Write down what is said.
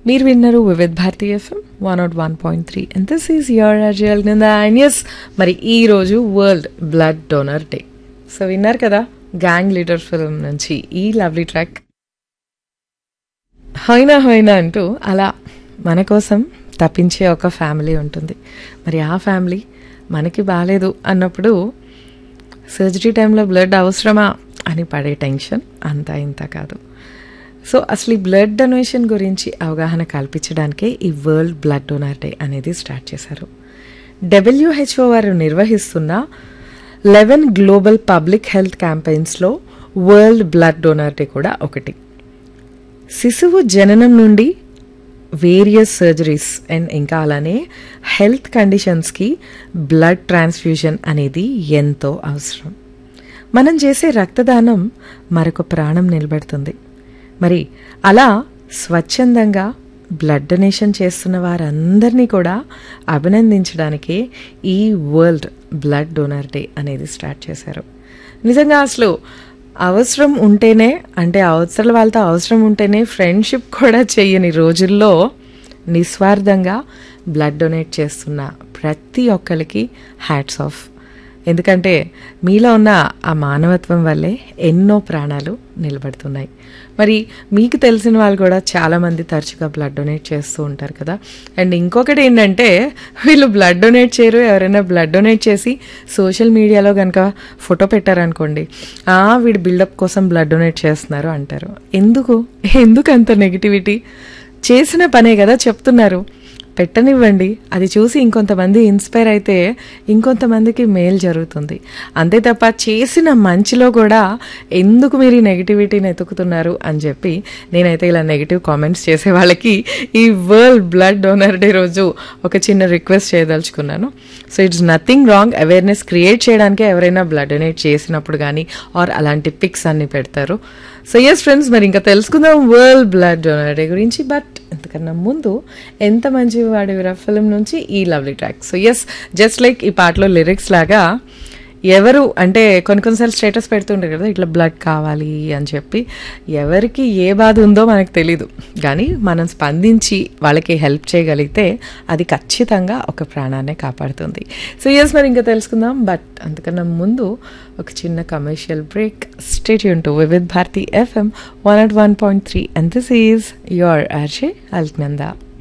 మీరు విన్నారు Vividh Bharati FM one naught one point three and this is your అర్జల్ అండ్ ఎస్ మరి ఈ రోజు world blood donor day so విన్నారు కదా గ్యాంగ్ లీడర్ ఫిల్మ్ నుంచి ఈ లవ్లీ ట్రాక్ హైనా హైనా అంటూ అలా మన కోసం తప్పించే ఒక ఫ్యామిలీ ఉంటుంది మరి ఆ ఫ్యామిలీ మనకి బాగాలేదు అన్నప్పుడు సర్జరీ టైంలో బ్లడ్ అవసరమా అని పడే టెన్షన్ అంతా ఇంత కాదు సో అసలు ఈ బ్లడ్ డొనేషన్ గురించి అవగాహన కల్పించడానికే ఈ వరల్డ్ బ్లడ్ డొనర్ డే అనేది స్టార్ట్ చేశారు డబ్ల్యూహెచ్ఓ వారు నిర్వహిస్తున్న లెవెన్ గ్లోబల్ పబ్లిక్ హెల్త్ క్యాంపెయిన్స్లో వరల్డ్ బ్లడ్ డొనర్ డే కూడా ఒకటి శిశువు జననం నుండి వేరియస్ సర్జరీస్ అండ్ ఇంకా అలానే హెల్త్ కండిషన్స్కి బ్లడ్ ట్రాన్స్ఫ్యూజన్ అనేది ఎంతో అవసరం మనం చేసే రక్తదానం మరొక ప్రాణం నిలబెడుతుంది మరి అలా స్వచ్ఛందంగా బ్లడ్ డొనేషన్ చేస్తున్న వారందరినీ కూడా అభినందించడానికి ఈ వరల్డ్ బ్లడ్ డొనర్ డే అనేది స్టార్ట్ చేశారు నిజంగా అసలు అవసరం ఉంటేనే అంటే అవసరాల వాళ్ళతో అవసరం ఉంటేనే ఫ్రెండ్షిప్ కూడా చెయ్యని రోజుల్లో నిస్వార్థంగా బ్లడ్ డొనేట్ చేస్తున్న ప్రతి ఒక్కరికి హ్యాట్స్ ఆఫ్ ఎందుకంటే మీలో ఉన్న ఆ మానవత్వం వల్లే ఎన్నో ప్రాణాలు నిలబడుతున్నాయి మరి మీకు తెలిసిన వాళ్ళు కూడా చాలామంది తరచుగా బ్లడ్ డొనేట్ చేస్తూ ఉంటారు కదా అండ్ ఇంకొకటి ఏంటంటే వీళ్ళు బ్లడ్ డొనేట్ చేయరు ఎవరైనా బ్లడ్ డొనేట్ చేసి సోషల్ మీడియాలో కనుక ఫోటో పెట్టారనుకోండి "ఆ, వీడు బిల్డప్ కోసం బ్లడ్ డొనేట్ చేస్తున్నారు అంటారు ఎందుకు ఎందుకు అంత నెగిటివిటీ చేసిన పనే కదా చెప్తున్నారు పెట్టనివ్వండి అది చూసి ఇంకొంతమంది ఇన్స్పైర్ అయితే ఇంకొంతమందికి మేలు జరుగుతుంది అంతే తప్ప చేసిన మంచిలో కూడా ఎందుకు మీరు ఈ నెగిటివిటీని ఎతుకుతున్నారు అని చెప్పి నేనైతే ఇలా నెగిటివ్ కామెంట్స్ చేసే వాళ్ళకి ఈ వరల్డ్ బ్లడ్ డోనర్ డే రోజు ఒక చిన్న రిక్వెస్ట్ చేయదలుచుకున్నాను so it's nothing wrong awareness create చేయడానికే ఎవరైనా బ్లడ్ డొనేట్ చేసినప్పుడు కానీ ఆర్ అలాంటి పిక్స్ అన్ని పెడతారు సో ఎస్ ఫ్రెండ్స్ మరి ఇంకా తెలుసుకుందాం వరల్డ్ బ్లడ్ డొనర్ డే గురించి బట్ ఎంతకన్నా ముందు ఎంత మంచి వాడివిరా ఫిల్మ్ నుంచి ఈ lovely track so yes just like ఈ పాటలో లిరిక్స్ లాగా ఎవరు అంటే కొన్ని కొన్నిసార్లు స్టేటస్ పెడుతుంటారు కదా ఇట్లా బ్లడ్ కావాలి అని చెప్పి ఎవరికి ఏ బాధ ఉందో మనకు తెలీదు కానీ మనం స్పందించి వాళ్ళకి హెల్ప్ చేయగలిగితే అది ఖచ్చితంగా ఒక ప్రాణాన్ని కాపాడుతుంది సో ఎస్ మరి ఇంకా తెలుసుకుందాం బట్ అంతకన్నా ముందు ఒక చిన్న కమర్షియల్ బ్రేక్ స్టేట్ యూన్ to Vividh Bharati FM one at one point three and this is your RJ Alaknanda